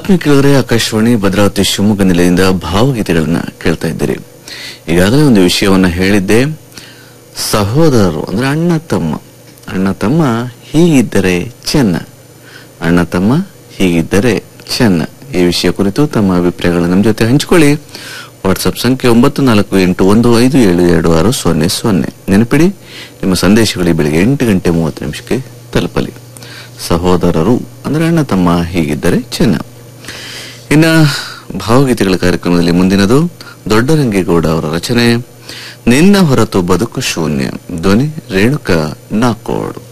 ಆತ್ಮೀಯ ಕೇಳಿದ್ರೆ ಆಕಾಶವಾಣಿ ಭದ್ರಾವತಿ ಶಿವಮೊಗ್ಗ ನಿಲಯದಿಂದ ಭಾವಗೀತೆಗಳನ್ನ ಕೇಳ್ತಾ ಇದ್ದೀರಿ ಈಗಾಗಲೇ ಒಂದು ವಿಷಯವನ್ನ ಹೇಳಿದ್ದೆ ಸಹೋದರರು ಅಂದ್ರೆ ಅಣ್ಣ ತಮ್ಮ ಅಣ್ಣ ತಮ್ಮ ಹೀಗಿದ್ದರೆ ಚೆನ್ನ ಅಣ್ಣ ತಮ್ಮ ಹೀಗಿದ್ದರೆ ಚೆನ್ನ ಈ ವಿಷಯ ಕುರಿತು ತಮ್ಮ ಅಭಿಪ್ರಾಯಗಳನ್ನು ನಮ್ಮ ಜೊತೆ ಹಂಚಿಕೊಳ್ಳಿ ವಾಟ್ಸ್ಆಪ್ ಸಂಖ್ಯೆ ಒಂಬತ್ತು ನಾಲ್ಕು ಎಂಟು ಒಂದು ಐದು ಏಳು ಎರಡು ಆರು ಸೊನ್ನೆ ಸೊನ್ನೆ ನೆನಪಿಡಿ ನಿಮ್ಮ ಸಂದೇಶಗಳಿಗೆ ಬೆಳಿಗ್ಗೆ ಎಂಟು ಗಂಟೆ ಮೂವತ್ತು ನಿಮಿಷಕ್ಕೆ ತಲುಪಲಿ ಸಹೋದರರು ಅಂದ್ರೆ ಅಣ್ಣ ತಮ್ಮ ಹೀಗಿದ್ದರೆ ಚೆನ್ನ ಇನ್ನ ಭಾವಗೀತೆಗಳ ಕಾರ್ಯಕ್ರಮದಲ್ಲಿ ಮುಂದಿನದು ದೊಡ್ಡರಂಗೇಗೌಡ ಅವರ ರಚನೆ ನಿನ್ನ ಹೊರತು ಬದುಕು ಶೂನ್ಯ ಧ್ವನಿ ರೇಣುಕಾ ನಾಕೋಡ್